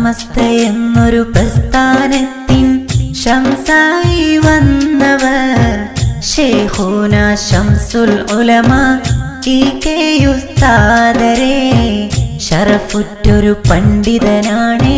സമസ്ത എന്നൊരു പ്രസ്ഥാനത്തിൻ ശംസായി വന്നവർ ഷേഖൂന ശംസുൽ ഉലമ ഈ കെയുസ്താദരെ ഷറഫുറ്റൊരു പണ്ഡിതനാണ്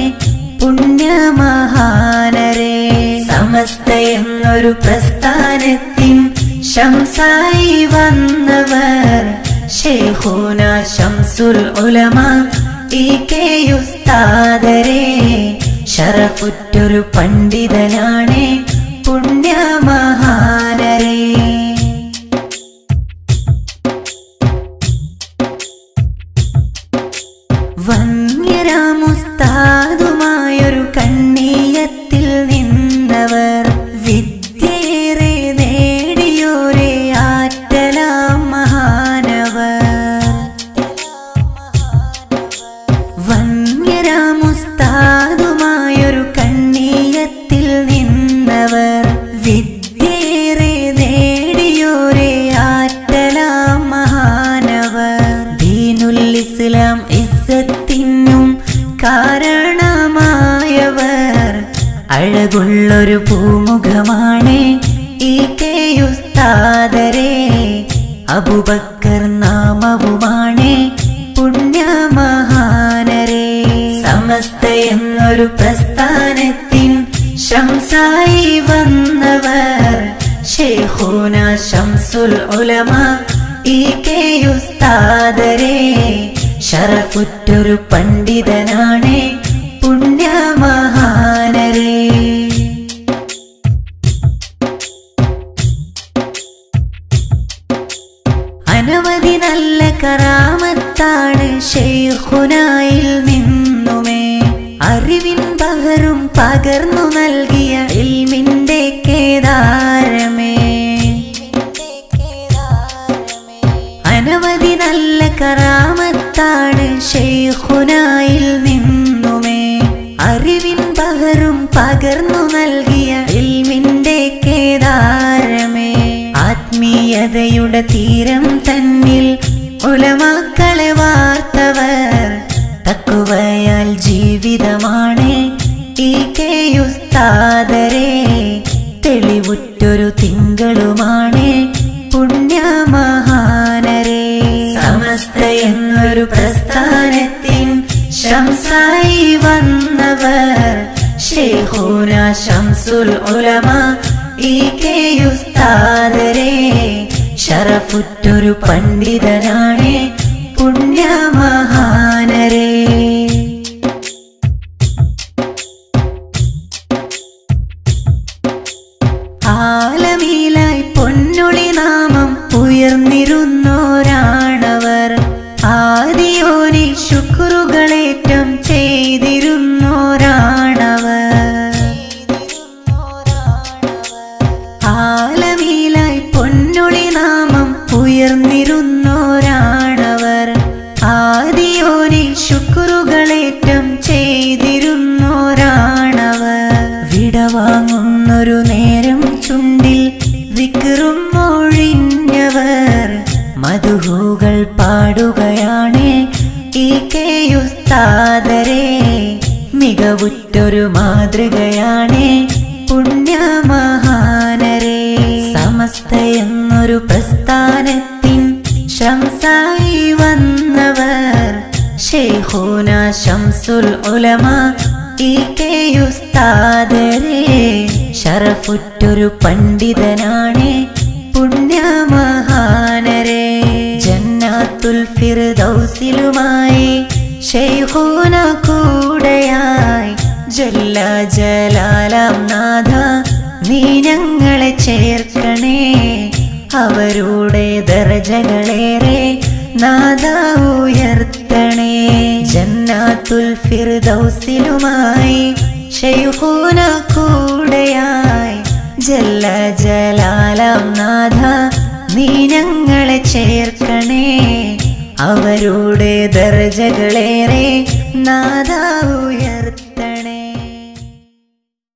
പുണ്യമഹാനരെ സമസ്ത എന്നൊരു പ്രസ്ഥാനത്തിൻ ശംസായി വന്നവർ ഷേഖൂന ശംസുൽ ഉലമ ഈ കെയുസ്താദരെ ഷറഫുറ്റൊരു പണ്ഡിതനാണ് പുണ്യമഹാനരെ വന്യരാമുസ്താദുമായൊരു കണ്ണീയത്തിൽ നിന്നവർ വിദ്യേറെ നേടിയോരെ ആറ്റലാം മഹാനവർ വന്യരാമുസ്താദുമായൊരു കണ്ണീയത്തിൽ നിന്നവർ വിദ്യേറെ നേടിയോരെ ആറ്റലാം മഹാനവർ ദീനുൽ ഇസ്ലാം ഇസ്സത്തിനും കാരണമായവർ അഴകുള്ളൊരു പൂമുഖമാണ് ഈ കെയുസ്താദരെ അബുബക്കർ നാമവുമാണ് പുണ്യമഹാനരെ സമസ്ത എന്നൊരു പ്രസ്ഥാനത്തിൻ ശംസായി വന്നവർ ഷേഖൂന ശംസുൽ ഉലമ ഈ കെയുസ്താദരെ ഷറഫുറ്റൊരു പണ്ഡിതനാണ് പുണ്യമഹാനരെ അനവധി നല്ല കറാമത്താണ് ഷെയ്ഖുനായിൽ നിന്നുമേ അറിവിൻ പകരും പകർന്നു നൽകിയ ഇൽമിന്റെ കേദാരമേ അനവധി നല്ല കറാമത്താണ് ഷെയ്ഖുനായിൽ നിന്നുമേ അറിവിൻ പകരും പകർന്നു നൽകിയ ഇൽമിന്റെ കേദാരമേ ആത്മീയതയുടെ തീരം തന്നിൽ ഉലമാക്കളെ വാർത്തവർ തക്കുവയാൽ ജീവിതമാണ് ഈ കെയുസ്താദരെ തെളിവുറ്റൊരു തിങ്കളുമാണ് പുണ്യമഹാനരെ സമസ്ത എന്നൊരു പ്രസ്ഥാനത്തിൻ ശംസായി വന്നവർ ഷേഖൂന ശംസുൽ ഉലമ ഈ കെയുസ്താദരെ ഷറഫുറ്റൊരു പണ്ഡിതനാണ് പുണ്യമഹാനരെ ആലമീലായി പൊന്നൊളി നാമം ഉയർന്നിരുന്നോരാണവർ ആദിയോനി ശുക്രുകളേറ്റം ചെയ്തിരുന്നോരാണവർ ആലമീലായി പൊന്നൊളി നാമം ഉയർന്നിരുന്നോരാണവർ ആദിയോനി ശുക്രുകളേറ്റം ചെയ്തിരുന്നോരാണവർ വിടവാങ്ങുന്നൊരു നേരം ചുണ്ടിൽ വിക്റും മൊഴിഞ്ഞവർ മധുഹൂകൾ പാടുകയാണ് ഈ കെയുസ്താദരെ മികവുറ്റൊരു മാതൃകയാണ് പുണ്യമഹാനരെ സമസ്ത എന്നൊരു പ്രസ്ഥാനത്തിൻ ശംസായി വന്നവർ ഷെയ്ഖൂന ശംസുൽ ഉലമ ഈ കെയുസ്താദരെ ഷറഫുറ്റൊരു പണ്ഡിതനാണ് പുണ്യമഹാനരെ ജന്നാത്തുൽ ഫിർദൗസിലുമായി ഷെയ്ഖൂന കൂടെയായി ജല്ല ജലാലാം നാഥ നീ ഞങ്ങളെ ചേർക്കണേ അവരുടെ ദർജകളേറെ നാഥ ഉയർത്തണേ ജന്നാത്തുൽ ഫിർദൗസിലുമായി ഷെയ്ഖൂന കൂടെയായി ജല്ല ജലാലാം നാഥ നീ ഞങ്ങളെ ചേർക്കണേ അവരുടെ ദർജകളേറെ നാദ